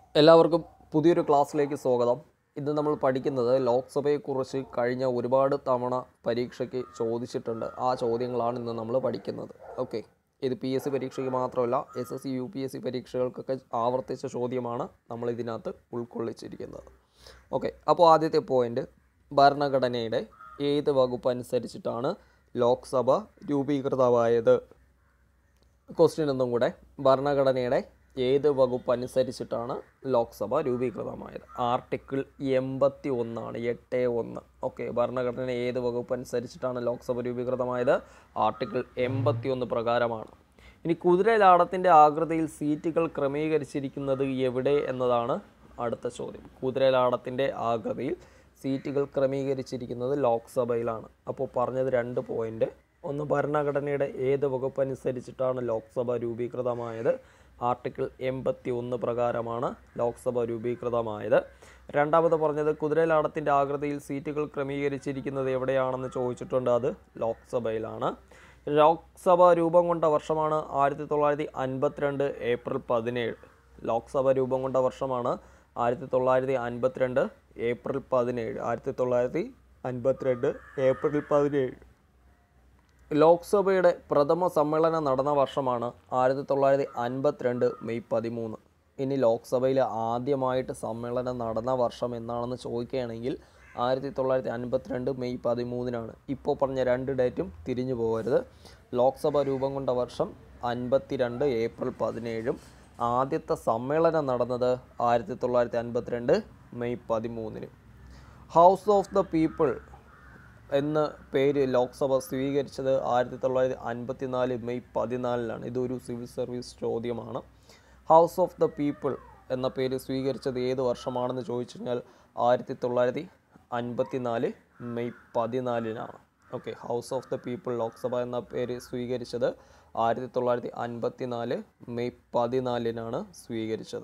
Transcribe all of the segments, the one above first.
എല്ലാവർക്കും പുതിയൊരു ക്ലാസ്സിലേക്ക് സ്വാഗതം ഇന്ന് നമ്മൾ പഠിക്കുന്നത് ലോക്സഭയെക്കുറിച്ച് കഴിഞ്ഞ ഒരുപാട് തവണ പരീക്ഷയ്ക്ക് ചോദിച്ചിട്ടുണ്ട് ആ ചോദ്യങ്ങളാണ് ഇന്ന് നമ്മൾ പഠിക്കുന്നത് ഓക്കെ ഇത് പി എസ് സി പരീക്ഷയ്ക്ക് മാത്രമല്ല S S C U P S C പരീക്ഷകൾക്കൊക്കെ ആവർത്തിച്ച ചോദ്യമാണ് നമ്മൾ ഇതിനകത്ത് ഉൾക്കൊള്ളിച്ചിരിക്കുന്നത് ഓക്കെ അപ്പോൾ ആദ്യത്തെ പോയിന്റ് ഭരണഘടനയുടെ ഏത് വകുപ്പ് അനുസരിച്ചിട്ടാണ് ലോക്സഭ രൂപീകൃതമായത് ക്വസ്റ്റ്യൻ ഒന്നും കൂടെ ഭരണഘടനയുടെ ഏത് വകുപ്പ് അനുസരിച്ചിട്ടാണ് ലോക്സഭ രൂപീകൃതമായത് ആർട്ടിക്കിൾ എൺപത്തി ഒന്നാണ് എട്ട് ഒന്ന് ഓക്കെ ഭരണഘടന ഏത് വകുപ്പ് അനുസരിച്ചിട്ടാണ് ലോക്സഭ രൂപീകൃതമായത് ആർട്ടിക്കിൾ എൺപത്തി ഒന്ന് പ്രകാരമാണ് ഇനി കുതിരലാടത്തിൻ്റെ ആകൃതിയിൽ സീറ്റുകൾ ക്രമീകരിച്ചിരിക്കുന്നത് എവിടെ എന്നതാണ് അടുത്ത ചോദ്യം കുതിരലാടത്തിൻ്റെ ആകൃതിയിൽ സീറ്റുകൾ ക്രമീകരിച്ചിരിക്കുന്നത് ലോക്സഭയിലാണ് അപ്പോൾ പറഞ്ഞത് രണ്ട് പോയിന്റ് ഒന്ന് ഭരണഘടനയുടെ ഏത് വകുപ്പ് അനുസരിച്ചിട്ടാണ് ലോക്സഭ രൂപീകൃതമായത് ആർട്ടിക്കിൾ എൺപത്തി ഒന്ന് പ്രകാരമാണ് ലോക്സഭ രൂപീകൃതമായത് രണ്ടാമത് പറഞ്ഞത് കുതിരലാടത്തിൻ്റെ ആകൃതിയിൽ സീറ്റുകൾ ക്രമീകരിച്ചിരിക്കുന്നത് എവിടെയാണെന്ന് ചോദിച്ചിട്ടുണ്ട് അത് ലോക്സഭയിലാണ് ലോക്സഭ രൂപം കൊണ്ട വർഷമാണ് ആയിരത്തി തൊള്ളായിരത്തി അൻപത്തിരണ്ട് ഏപ്രിൽ പതിനേഴ് ലോക്സഭ രൂപം കൊണ്ട വർഷമാണ് ആയിരത്തി തൊള്ളായിരത്തി അൻപത്തിരണ്ട് ഏപ്രിൽ പതിനേഴ് ആയിരത്തി തൊള്ളായിരത്തി അൻപത്തിരണ്ട് ഏപ്രിൽ പതിനേഴ് ലോക്സഭയുടെ പ്രഥമ സമ്മേളനം നടന്ന വർഷമാണ് ആയിരത്തി തൊള്ളായിരത്തി അൻപത്തിരണ്ട് മെയ് പതിമൂന്ന് ഇനി ലോക്സഭയിൽ ആദ്യമായിട്ട് സമ്മേളനം നടന്ന വർഷം എന്നാണെന്ന് ചോദിക്കുകയാണെങ്കിൽ ആയിരത്തി തൊള്ളായിരത്തി അൻപത്തിരണ്ട് മെയ് പതിമൂന്നിനാണ് ഇപ്പോൾ പറഞ്ഞ രണ്ട് ഡേറ്റും തിരിഞ്ഞു പോകരുത് ലോക്സഭ രൂപം കൊണ്ട വർഷം അൻപത്തിരണ്ട് ഏപ്രിൽ പതിനേഴും ആദ്യത്തെ സമ്മേളനം നടന്നത് ആയിരത്തി തൊള്ളായിരത്തി അൻപത്തിരണ്ട് മെയ് പതിമൂന്നിന് ഹൗസ് ഓഫ് ദ പീപ്പിൾ എന്ന പേര് ലോക്സഭ സ്വീകരിച്ചത് ആയിരത്തി തൊള്ളായിരത്തി അൻപത്തി നാല് മെയ് പതിനാലിനാണ് ഇതൊരു സിവിൽ സർവീസ് ചോദ്യമാണ് ഹൗസ് ഓഫ് ദ പീപ്പിൾ എന്ന പേര് സ്വീകരിച്ചത് ഏത് വർഷമാണെന്ന് ചോദിച്ചു കഴിഞ്ഞാൽ ആയിരത്തി തൊള്ളായിരത്തി അൻപത്തി നാല് മെയ് പതിനാലിനാണ് okay house of the people Lok Sabha എന്ന പേര് സ്വീകരിച്ചത് ആയിരത്തി തൊള്ളായിരത്തി അൻപത്തി നാല് മെയ് പതിനാലിനാണ് സ്വീകരിച്ചത്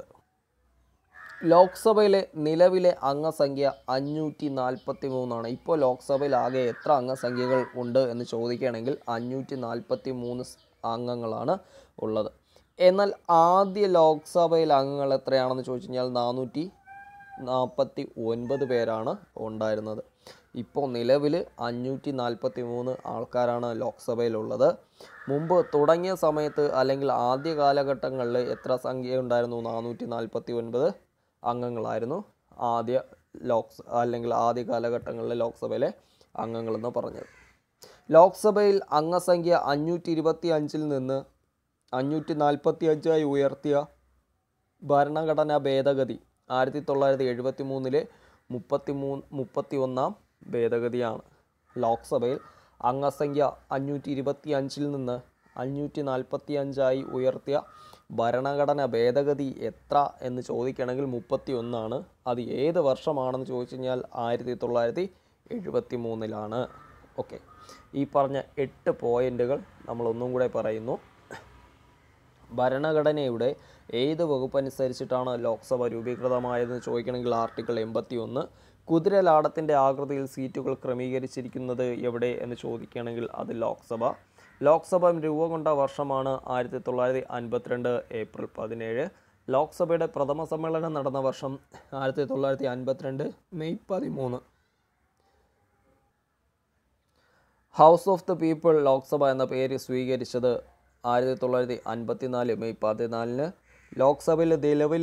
ലോക്സഭയിലെ നിലവിലെ അംഗസംഖ്യ അഞ്ഞൂറ്റി നാൽപ്പത്തി മൂന്നാണ് ഇപ്പോൾ ലോക്സഭയിൽ ആകെ എത്ര അംഗസംഖ്യകൾ ഉണ്ട് എന്ന് ചോദിക്കുകയാണെങ്കിൽ അഞ്ഞൂറ്റി നാൽപ്പത്തി മൂന്ന് സ് അംഗങ്ങളാണ് ഉള്ളത് എന്നാൽ ആദ്യ ലോക്സഭയിൽ അംഗങ്ങൾ എത്രയാണെന്ന് ചോദിച്ചു കഴിഞ്ഞാൽ നാനൂറ്റി നാൽപ്പത്തി ഒൻപത് പേരാണ് ഉണ്ടായിരുന്നത് ഇപ്പോൾ നിലവിൽ അഞ്ഞൂറ്റി നാൽപ്പത്തി മൂന്ന് ആൾക്കാരാണ് ലോക്സഭയിലുള്ളത് മുമ്പ് തുടങ്ങിയ സമയത്ത് അല്ലെങ്കിൽ ആദ്യ കാലഘട്ടങ്ങളിൽ എത്ര സംഖ്യ ഉണ്ടായിരുന്നു നാനൂറ്റി നാൽപ്പത്തി ഒൻപത് അംഗങ്ങളായിരുന്നു ആദ്യ ലോക്സ് അല്ലെങ്കിൽ ആദ്യ കാലഘട്ടങ്ങളിലെ ലോക്സഭയിലെ അംഗങ്ങളെന്ന് പറഞ്ഞത് ലോക്സഭയിൽ അംഗസംഖ്യ അഞ്ഞൂറ്റി ഇരുപത്തി അഞ്ചിൽ നിന്ന് അഞ്ഞൂറ്റി നാൽപ്പത്തി അഞ്ചായി ഉയർത്തിയ ഭരണഘടനാ ഭേദഗതി ആയിരത്തി തൊള്ളായിരത്തി എഴുപത്തി മൂന്നിലെ മുപ്പത്തി മൂന്ന് മുപ്പത്തി ഒന്നാം ഭേദഗതിയാണ് ലോക്സഭയിൽ അംഗസംഖ്യ അഞ്ഞൂറ്റി ഇരുപത്തി അഞ്ചിൽ നിന്ന് അഞ്ഞൂറ്റി നാൽപ്പത്തി അഞ്ചായി ഉയർത്തിയ ഭരണഘടന ഭേദഗതി എത്ര എന്ന് ചോദിക്കുകയാണെങ്കിൽ മുപ്പത്തി ഒന്നാണ് അത് ഏത് വർഷമാണെന്ന് ചോദിച്ചു കഴിഞ്ഞാൽ ആയിരത്തി തൊള്ളായിരത്തി എഴുപത്തി മൂന്നിലാണ് ഓക്കെ ഈ പറഞ്ഞ എട്ട് പോയിന്റുകൾ നമ്മൾ ഒന്നും കൂടെ പറയുന്നു ഭരണഘടനയുടെ ഏത് വകുപ്പ് അനുസരിച്ചിട്ടാണ് ലോക്സഭ രൂപീകൃതമായതെന്ന് ചോദിക്കണമെങ്കിൽ ആർട്ടിക്കിൾ എൺപത്തി ഒന്ന് കുതിരലാടത്തിൻ്റെ ആകൃതിയിൽ സീറ്റുകൾ ക്രമീകരിച്ചിരിക്കുന്നത് എവിടെ എന്ന് ചോദിക്കുകയാണെങ്കിൽ അത് ലോക്സഭ ലോക്സഭ രൂപം കൊണ്ട വർഷമാണ് ആയിരത്തി തൊള്ളായിരത്തി അൻപത്തിരണ്ട് ഏപ്രിൽ പതിനേഴ് ലോക്സഭയുടെ പ്രഥമ സമ്മേളനം നടന്ന വർഷം ആയിരത്തി തൊള്ളായിരത്തി അൻപത്തിരണ്ട് മെയ് പതിമൂന്ന് house of the people Lok Sabha എന്ന പേര് സ്വീകരിച്ചത് ആയിരത്തി തൊള്ളായിരത്തി അൻപത്തിനാല് മെയ് പതിനാലിന് ലോക്സഭയിൽ നിലവിൽ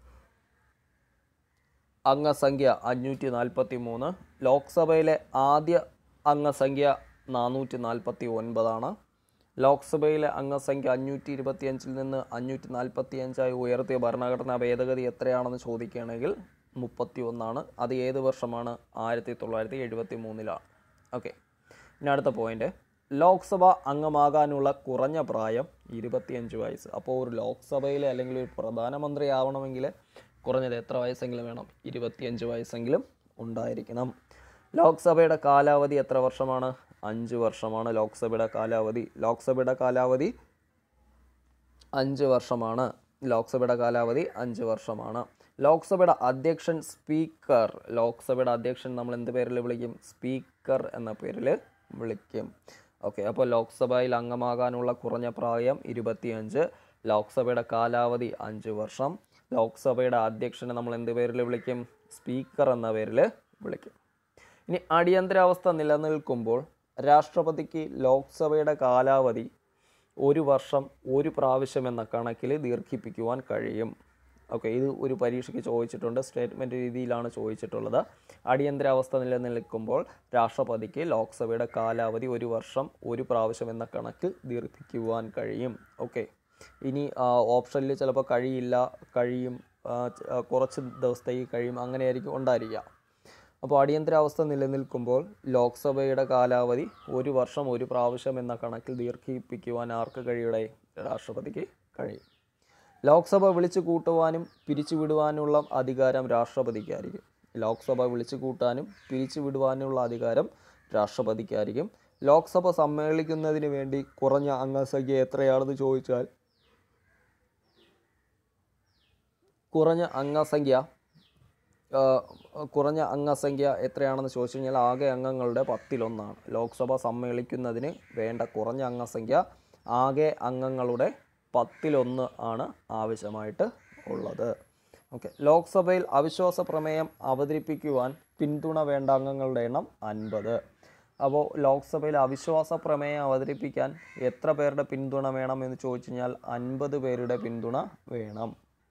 അംഗസംഖ്യ അഞ്ഞൂറ്റി നാൽപ്പത്തി മൂന്ന് ലോക്സഭയിലെ ആദ്യ അംഗസംഖ്യ നാനൂറ്റി നാൽപ്പത്തി ഒൻപതാണ് ലോക്സഭയിലെ അംഗസംഖ്യ അഞ്ഞൂറ്റി ഇരുപത്തിയഞ്ചിൽ നിന്ന് അഞ്ഞൂറ്റി നാൽപ്പത്തി അഞ്ചായി ഉയർത്തിയ ഭരണഘടനാ ഭേദഗതി എത്രയാണെന്ന് ചോദിക്കുകയാണെങ്കിൽ മുപ്പത്തി ഒന്നാണ് അത് ഏത് വർഷമാണ് ആയിരത്തി തൊള്ളായിരത്തി എഴുപത്തി മൂന്നിലാണ് ഓക്കെ ഇനി അടുത്ത പോയിന്റ് ലോക്സഭ അംഗമാകാനുള്ള കുറഞ്ഞ പ്രായം ഇരുപത്തിയഞ്ച് വയസ്സ് അപ്പോൾ ഒരു ലോക്സഭയിലെ അല്ലെങ്കിൽ ഒരു പ്രധാനമന്ത്രി ആവണമെങ്കിൽ കുറഞ്ഞത് എത്ര വയസ്സെങ്കിലും വേണം ഇരുപത്തിയഞ്ച് വയസ്സെങ്കിലും ഉണ്ടായിരിക്കണം ലോക്സഭയുടെ കാലാവധി എത്ര വർഷമാണ് അഞ്ച് വർഷമാണ് ലോക്സഭയുടെ കാലാവധി ലോക്സഭയുടെ കാലാവധി അഞ്ച് വർഷമാണ് ലോക്സഭയുടെ കാലാവധി അഞ്ച് വർഷമാണ് ലോക്സഭയുടെ അധ്യക്ഷൻ സ്പീക്കർ ലോക്സഭയുടെ അധ്യക്ഷൻ നമ്മൾ എന്ത് പേരിൽ വിളിക്കും സ്പീക്കർ എന്ന പേരിൽ വിളിക്കും ഓക്കെ അപ്പോൾ ലോക്സഭയിൽ അംഗമാകാനുള്ള കുറഞ്ഞ പ്രായം ഇരുപത്തിയഞ്ച് ലോക്സഭയുടെ കാലാവധി അഞ്ച് വർഷം ലോക്സഭയുടെ അധ്യക്ഷനെ നമ്മൾ എന്ത് പേരിൽ വിളിക്കും സ്പീക്കർ എന്ന പേരിൽ വിളിക്കും ഇനി അടിയന്തരാവസ്ഥ നിലനിൽക്കുമ്പോൾ രാഷ്ട്രപതിക്ക് ലോക്സഭയുടെ കാലാവധി ഒരു വർഷം ഒരു പ്രാവശ്യം എന്ന കണക്കിൽ ദീർഘിപ്പിക്കുവാൻ കഴിയും ഓക്കെ ഇത് ഒരു പരീക്ഷയ്ക്ക് ചോദിച്ചിട്ടുണ്ട് സ്റ്റേറ്റ്മെൻറ്റ് രീതിയിലാണ് ചോദിച്ചിട്ടുള്ളത് അടിയന്തരാവസ്ഥ നിലനിൽക്കുമ്പോൾ രാഷ്ട്രപതിക്ക് ലോക്സഭയുടെ കാലാവധി ഒരു വർഷം ഒരു പ്രാവശ്യം എന്ന കണക്ക് ദീർഘിക്കുവാൻ കഴിയും ഓക്കെ ഇനി ഓപ്ഷനിൽ ചിലപ്പോൾ കഴിയില്ല കഴിയും ആ, ച- ആ, കുറച്ച് ദിവസത്തേക്ക് കഴിയും അങ്ങനെയായിരിക്കും ഉണ്ടായിരിക്കുക അപ്പോൾ അടിയന്തരാവസ്ഥ നിലനിൽക്കുമ്പോൾ ലോക്സഭയുടെ കാലാവധി ഒരു വർഷം ഒരു പ്രാവശ്യം എന്ന കണക്കിൽ ദീർഘിപ്പിക്കുവാൻ ആർക്ക് കഴിയുടെ രാഷ്ട്രപതിക്ക് കഴിയും ലോക്സഭ വിളിച്ചു കൂട്ടുവാനും പിരിച്ചുവിടുവാനുള്ള അധികാരം രാഷ്ട്രപതിക്കായിരിക്കും ലോക്സഭ വിളിച്ചു കൂട്ടാനും പിരിച്ചുവിടുവാനുള്ള അധികാരം രാഷ്ട്രപതിക്കായിരിക്കും ലോക്സഭ സമ്മേളിക്കുന്നതിന് വേണ്ടി കുറഞ്ഞ അംഗസംഖ്യ എത്രയാണെന്ന് ചോദിച്ചാൽ കുറഞ്ഞ അംഗസംഖ്യ ആ, കുറഞ്ഞ അംഗസംഖ്യ എത്രയാണെന്ന് ചോദിച്ചു കഴിഞ്ഞാൽ ആകെ അംഗങ്ങളുടെ പത്തിലൊന്നാണ് ലോക്സഭ സമ്മേളിക്കുന്നതിന് വേണ്ട കുറഞ്ഞ അംഗസംഖ്യ ആകെ അംഗങ്ങളുടെ പത്തിലൊന്ന് ആണ് ആവശ്യമായിട്ട് ഉള്ളത് ഓക്കെ ലോക്സഭയിൽ അവിശ്വാസ പ്രമേയം അവതരിപ്പിക്കുവാൻ പിന്തുണ വേണ്ട അംഗങ്ങളുടെ എണ്ണം അൻപത് അപ്പോൾ ലോക്സഭയിൽ അവിശ്വാസ പ്രമേയം അവതരിപ്പിക്കാൻ എത്ര പേരുടെ പിന്തുണ വേണം എന്ന് ചോദിച്ചു കഴിഞ്ഞാൽ അൻപത് പേരുടെ പിന്തുണ വേണം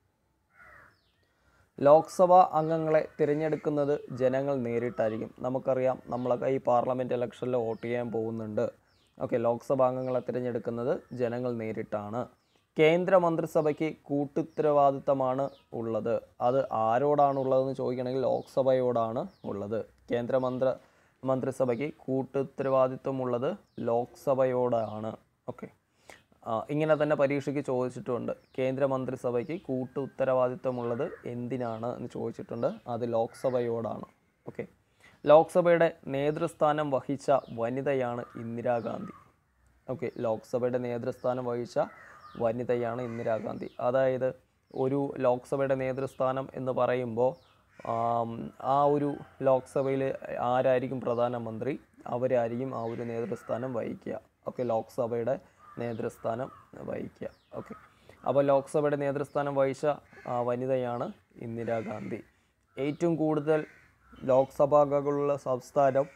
ലോക്സഭാ അംഗങ്ങളെ തിരഞ്ഞെടുക്കുന്നത് ജനങ്ങൾ നേരിട്ടായിരിക്കും നമുക്കറിയാം നമ്മളൊക്കെ ഈ പാർലമെൻറ്റ് ഇലക്ഷനിൽ വോട്ട് ചെയ്യാൻ പോകുന്നുണ്ട് ഓക്കെ ലോക്സഭാ അംഗങ്ങളെ തിരഞ്ഞെടുക്കുന്നത് ജനങ്ങൾ നേരിട്ടാണ് കേന്ദ്ര മന്ത്രിസഭയ്ക്ക് കൂട്ടുത്തരവാദിത്തമാണ് ഉള്ളത് അത് ആരോടാണ് ഉള്ളതെന്ന് ചോദിക്കണമെങ്കിൽ ലോക്സഭയോടാണ് ഉള്ളത് കേന്ദ്ര മന്ത്ര മന്ത്രിസഭയ്ക്ക് കൂട്ടുത്തരവാദിത്വമുള്ളത് ലോക്സഭയോടാണ് ഓക്കെ ആ, ഇങ്ങനെ തന്നെ പരീക്ഷയ്ക്ക് ചോദിച്ചിട്ടുണ്ട് കേന്ദ്ര മന്ത്രിസഭയ്ക്ക് കൂട്ടു ഉത്തരവാദിത്വമുള്ളത് എന്തിനാണ് എന്ന് ചോദിച്ചിട്ടുണ്ട് അത് ലോക്സഭയോടാണ് ഓക്കെ ലോക്സഭയുടെ നേതൃസ്ഥാനം വഹിച്ച വനിതയാണ് ഇന്ദിരാഗാന്ധി ഓക്കെ ലോക്സഭയുടെ നേതൃസ്ഥാനം വഹിച്ച വനിതയാണ് ഇന്ദിരാഗാന്ധി അതായത് ഒരു ലോക്സഭയുടെ നേതൃസ്ഥാനം എന്ന് പറയുമ്പോൾ ആം, ആ ഒരു ലോക്സഭയിൽ ആരായിരിക്കും പ്രധാനമന്ത്രി അവരായിരിക്കും ആ ഒരു നേതൃസ്ഥാനം വഹിക്കുക ഓക്കെ ലോക്സഭയുടെ നേതൃസ്ഥാനം വഹിക്കുക ഓക്കെ അപ്പോൾ ലോക്സഭയുടെ നേതൃസ്ഥാനം വഹിച്ച ആ, വനിതയാണ് ഇന്ദിരാഗാന്ധി ഏറ്റവും കൂടുതൽ ലോക്സഭാംഗങ്ങളുള്ള സംസ്ഥാനം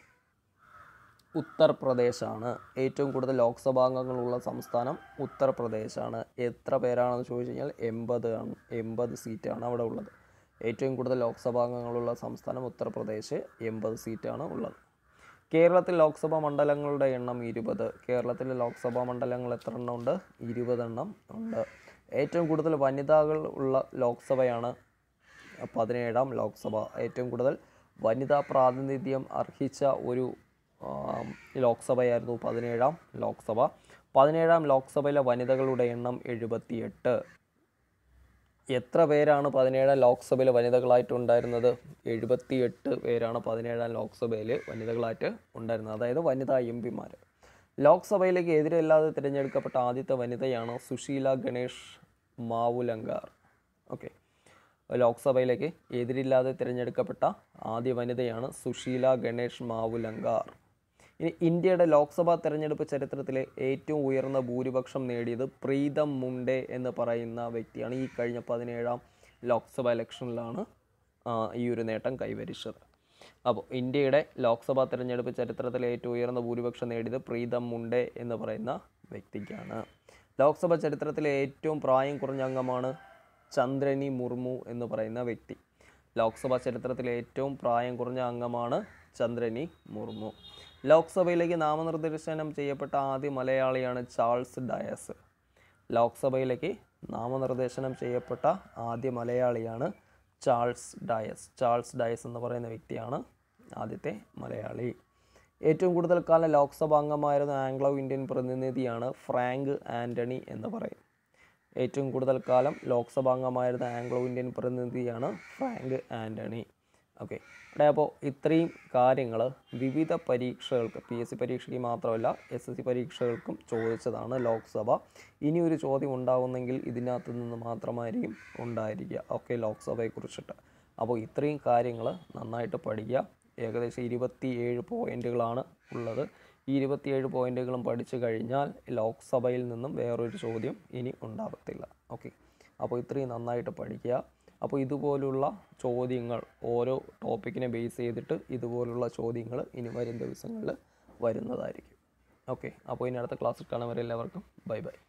ഉത്തർപ്രദേശാണ് ഏറ്റവും കൂടുതൽ ലോക്സഭാംഗങ്ങളുള്ള സംസ്ഥാനം ഉത്തർപ്രദേശാണ് എത്ര പേരാണെന്ന് ചോദിച്ചു കഴിഞ്ഞാൽ എൺപത് ആണ് എൺപത് സീറ്റാണ് അവിടെ ഉള്ളത് ഏറ്റവും കൂടുതൽ ലോക്സഭാംഗങ്ങളുള്ള സംസ്ഥാനം ഉത്തർപ്രദേശ് എൺപത് സീറ്റാണ് ഉള്ളത് കേരളത്തിൽ ലോക്സഭാ മണ്ഡലങ്ങളുടെ എണ്ണം ഇരുപത് കേരളത്തിലെ ലോക്സഭാ മണ്ഡലങ്ങൾ എത്ര എണ്ണം ഉണ്ട് ഇരുപതെണ്ണം ഉണ്ട് ഏറ്റവും കൂടുതൽ വനിതകൾ ഉള്ള ലോക്സഭയാണ് പതിനേഴാം ലോക്സഭ ഏറ്റവും കൂടുതൽ വനിതാ പ്രാതിനിധ്യം അർഹിച്ച ഒരു ആം, ലോക്സഭയായിരുന്നു പതിനേഴാം ലോക്സഭ പതിനേഴാം ലോക്സഭയിലെ വനിതകളുടെ എണ്ണം എഴുപത്തിയെട്ട് എത്ര പേരാണ് പതിനേഴാം ലോക്സഭയിൽ വനിതകളായിട്ട് ഉണ്ടായിരുന്നത് എഴുപത്തിയെട്ട് പേരാണ് പതിനേഴാം ലോക്സഭയിൽ വനിതകളായിട്ട് ഉണ്ടായിരുന്നത് അതായത് വനിതാ എം പിമാർ ലോക്സഭയിലേക്ക് എതിരില്ലാതെ തിരഞ്ഞെടുക്കപ്പെട്ട ആദ്യത്തെ വനിതയാണ് സുശീല ഗണേഷ് മാവുലങ്കാർ ഓക്കെ ലോക്സഭയിലേക്ക് എതിരില്ലാതെ തിരഞ്ഞെടുക്കപ്പെട്ട ആദ്യ വനിതയാണ് സുശീല ഗണേഷ് മാവുലങ്കാർ ഇനി ഇന്ത്യയുടെ ലോക്സഭാ തെരഞ്ഞെടുപ്പ് ചരിത്രത്തിലെ ഏറ്റവും ഉയർന്ന ഭൂരിപക്ഷം നേടിയത് പ്രീതം മുണ്ടെ എന്ന് പറയുന്ന വ്യക്തിയാണ് ഈ കഴിഞ്ഞ പതിനേഴാം ലോക്സഭ ഇലക്ഷനിലാണ് ആ, ഈ ഒരു നേട്ടം കൈവരിച്ചത് അപ്പോൾ ഇന്ത്യയുടെ ലോക്സഭാ തെരഞ്ഞെടുപ്പ് ചരിത്രത്തിലെ ഏറ്റവും ഉയർന്ന ഭൂരിപക്ഷം നേടിയത് പ്രീതം മുണ്ടെ എന്ന് പറയുന്ന വ്യക്തിക്കാണ് ലോക്സഭ ചരിത്രത്തിലെ ഏറ്റവും പ്രായം കുറഞ്ഞ അംഗമാണ് ചന്ദ്രനി മുർമു എന്ന് പറയുന്ന വ്യക്തി ലോക്സഭാ ചരിത്രത്തിലെ ഏറ്റവും പ്രായം കുറഞ്ഞ അംഗമാണ് ചന്ദ്രനി മുർമു ലോക്സഭയിലേക്ക് നാമനിർദ്ദേശനം ചെയ്യപ്പെട്ട ആദ്യ മലയാളിയാണ് ചാൾസ് ഡയസ് ലോക്സഭയിലേക്ക് നാമനിർദ്ദേശനം ചെയ്യപ്പെട്ട ആദ്യ മലയാളിയാണ് ചാൾസ് ഡയസ് ചാൾസ് ഡയസ് എന്ന് പറയുന്ന വ്യക്തിയാണ് ആദ്യത്തെ മലയാളി ഏറ്റവും കൂടുതൽ കാലം ലോക്സഭ അംഗമായിരുന്ന ആംഗ്ലോ ഇന്ത്യൻ പ്രതിനിധിയാണ് ഫ്രാങ്ക് ആൻ്റണി എന്ന് പറയും ഏറ്റവും കൂടുതൽ കാലം ലോക്സഭാംഗമായിരുന്ന ആംഗ്ലോ ഇന്ത്യൻ പ്രതിനിധിയാണ് ഫ്രാങ്ക് ആൻ്റണി ഓക്കെ ഇവിടെ അപ്പോൾ ഇത്രയും കാര്യങ്ങൾ വിവിധ പരീക്ഷകൾക്ക് പി എസ് സി പരീക്ഷയ്ക്ക് മാത്രമല്ല എസ് എസ് സി പരീക്ഷകൾക്കും ചോദിച്ചതാണ് ലോക്സഭ ഇനി ഒരു ചോദ്യം ഉണ്ടാവുന്നെങ്കിൽ ഇതിനകത്ത് നിന്ന് മാത്രമായിരിക്കും ഉണ്ടായിരിക്കുക ഓക്കെ ലോക്സഭയെക്കുറിച്ചിട്ട് അപ്പോൾ ഇത്രയും കാര്യങ്ങൾ നന്നായിട്ട് പഠിക്കുക ഏകദേശം ഇരുപത്തി ഏഴ് പോയിൻറ്റുകളാണ് ഉള്ളത് ഈ ഇരുപത്തിയേഴ് പോയിൻറ്റുകളും പഠിച്ചു കഴിഞ്ഞാൽ ലോക്സഭയിൽ നിന്നും വേറൊരു ചോദ്യം ഇനി ഉണ്ടാകത്തില്ല ഓക്കെ അപ്പോൾ ഇത്രയും നന്നായിട്ട് പഠിക്കുക അപ്പോൾ ഇതുപോലുള്ള ചോദ്യങ്ങൾ ഓരോ ടോപ്പിക്കിനെ ബേസ് ചെയ്തിട്ട് ഇതുപോലുള്ള ചോദ്യങ്ങൾ ഇനി വരും ദിവസങ്ങളിൽ വരുന്നതായിരിക്കും ഓക്കെ അപ്പോൾ ഇനി അടുത്ത ക്ലാസ്സിൽ കാണാൻ വരെ എല്ലാവർക്കും ബൈ ബൈ